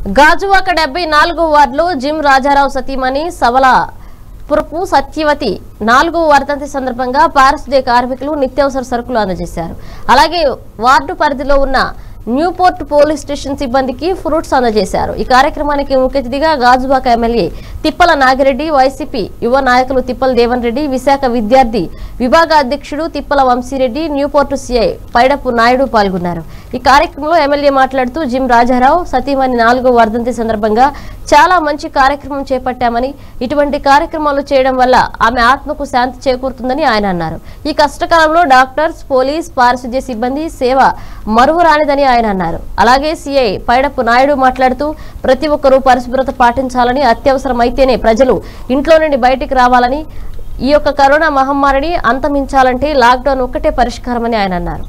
గాజువాక డెబ్బై నాలుగో వార్డులో జిమ్ రాజారావు సతీమణి సవల పురపు సత్యవతి నాలుగో వర్ధంతి సందర్భంగా పారిశుద్ధ్య కార్మికులు నిత్యావసర సరుకులు అందజేశారు అలాగే వార్డు పరిధిలో ఉన్న న్యూపోర్ట్ పోలీస్ స్టేషన్ సిబ్బందికి ఫ్రూట్స్ అందజేశారు ఈ కార్యక్రమానికి ముఖ్య అతిథిగా గాజువాక ఎమ్మెల్యే తిప్పల నాగిరెడ్డి వైసీపీ యువ నాయకులు తిప్పల దేవన్ రెడ్డి విశాఖ విద్యార్థి విభాగ అధ్యక్షుడు తిప్పల వంశీరెడ్డి న్యూపోర్ట్ సిఐ పైడపు నాయుడు పాల్గొన్నారు ఈ కార్యక్రమంలో ఎమ్మెల్యే మాట్లాడుతూ జిమ్ రాజారావు సతీమణి నాలుగో వర్ధంతి సందర్భంగా చాలా మంచి కార్యక్రమం చేపట్టామని ఇటువంటి కార్యక్రమాలు చేయడం వల్ల ఆమె ఆత్మకు శాంతి చేకూరుతుందని ఆయన అన్నారు ఈ కష్టకాలంలో డాక్టర్స్ పోలీస్ పారిశుద్ధ్య సిబ్బంది సేవ మరువరానిదని ఆయన అన్నారు అలాగే సిఐ పైడపు నాయుడు మాట్లాడుతూ ప్రతి ఒక్కరూ పరిశుభ్రత పాటించాలని అత్యవసరమైతేనే ప్రజలు ఇంట్లో నుండి బయటికి రావాలని ఈ యొక్క కరోనా మహమ్మారిని అంతమించాలంటే లాక్డౌన్ ఒక్కటే పరిష్కారమని ఆయన అన్నారు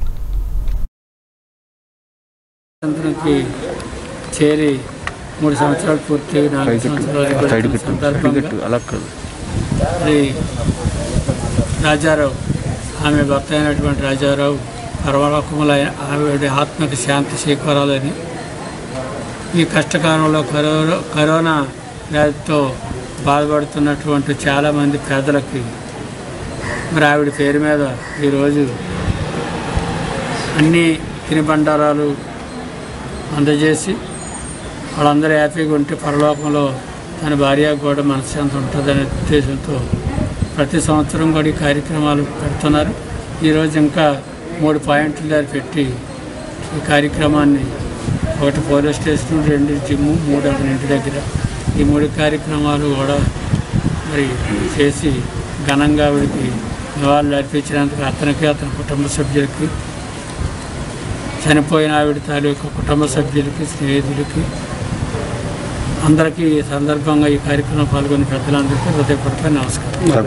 స్వాతంత్రంకి చేరి మూడు సంవత్సరాలు పూర్తి నాలుగు సంవత్సరాలు గడిచిన సందర్భంగా మరి రాజారావు ఆమె భర్త అయినటువంటి రాజారావు పరమలోకములైన ఆవిడ ఆత్మకి శాంతి చేకూరాలని ఈ కష్టకాలంలో కరోనా కరోనా వ్యాధితో బాధపడుతున్నటువంటి చాలామంది పేదలకి మరి ఆవిడ పేరు మీద ఈరోజు అన్ని తినుబండారాలు అందజేసి వాళ్ళందరూ హ్యాపీగా ఉంటే పరలోకంలో తన భార్య కూడా మనశ్శాంతి ఉంటుందనే ఉద్దేశంతో ప్రతి సంవత్సరం కూడా ఈ కార్యక్రమాలు పెడుతున్నారు ఈరోజు ఇంకా మూడు పాయింట్ల దగ్గర పెట్టి ఈ కార్యక్రమాన్ని ఒకటి పోలీస్ స్టేషన్ రెండు జిమ్ మూడు అతని ఇంటి దగ్గర ఈ మూడు కార్యక్రమాలు కూడా మరి చేసి ఘనంగా ఆవిడకి నివాళులు అర్పించినందుకు అతనికి అతని కుటుంబ సభ్యులకి చనిపోయిన ఆవిడ తాలూకు కుటుంబ సభ్యులకి స్నేహితులకి అందరికీ ఈ సందర్భంగా ఈ కార్యక్రమం పాల్గొన్న పెద్దలందరికీ హృదయపూర్వక నమస్కారం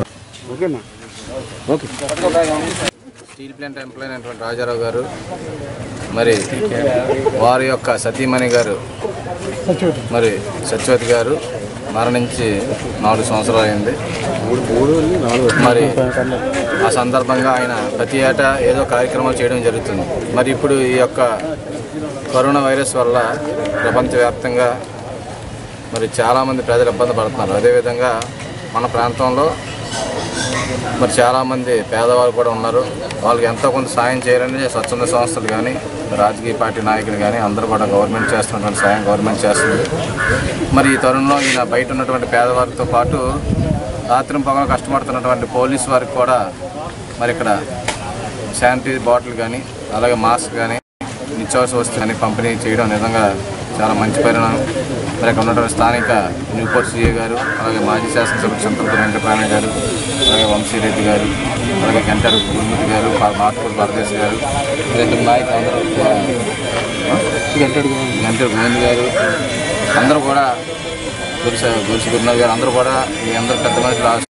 స్టీల్ ప్లాంట్ ఎంప్లాయ్ అయినటువంటి రాజారావు గారు మరి వారి యొక్క సతీమణి గారు మరి సత్యవతి గారు మరణించి నాలుగు సంవత్సరాలు అయింది మరి ఆ సందర్భంగా ఆయన ప్రతి ఏటా ఏదో కార్యక్రమాలు చేయడం జరుగుతుంది మరి ఇప్పుడు ఈ యొక్క కరోనా వైరస్ వల్ల ప్రపంచవ్యాప్తంగా మరి చాలామంది ప్రజలు ఇబ్బంది పడుతున్నారు అదేవిధంగా మన ప్రాంతంలో మరి చాలామంది పేదవాళ్ళు కూడా ఉన్నారు వాళ్ళకి ఎంతో కొంత సాయం చేయాలని స్వచ్ఛంద సంస్థలు కానీ రాజకీయ పార్టీ నాయకులు కానీ అందరూ కూడా గవర్నమెంట్ చేస్తున్నటువంటి సాయం గవర్నమెంట్ చేస్తుంది మరి ఈ తరుణంలో ఈయన బయట ఉన్నటువంటి పేదవారితో పాటు రాత్రి పగలు కష్టపడుతున్నటువంటి పోలీస్ వారికి కూడా మరి ఇక్కడ శానిటరీ బాటిల్ కానీ అలాగే మాస్క్ కానీ నిత్యావసర వస్తువులు కానీ పంపిణీ చేయడం నిజంగా చాలా మంచి పరిణామం మరి ఇక్కడ ఉన్నటువంటి స్థానిక న్యూపోర్ట్ సిఏ గారు అలాగే మాజీ శాసనసభ్యులు చంద్రపూర్ వెంకటరాణ గారు అలాగే వంశీరెడ్డి గారు అలాగే గంటారు గురుమూర్తి గారు మాటూరు భారతదేశ్ గారు ఇలాంటి నాయకులు అందరూ గంటాడు గంటారు గోవింద్ గారు అందరూ కూడా గురుస గురుసు గురునాథ్ గారు అందరూ కూడా ఈ అందరూ పెద్ద మనుషులు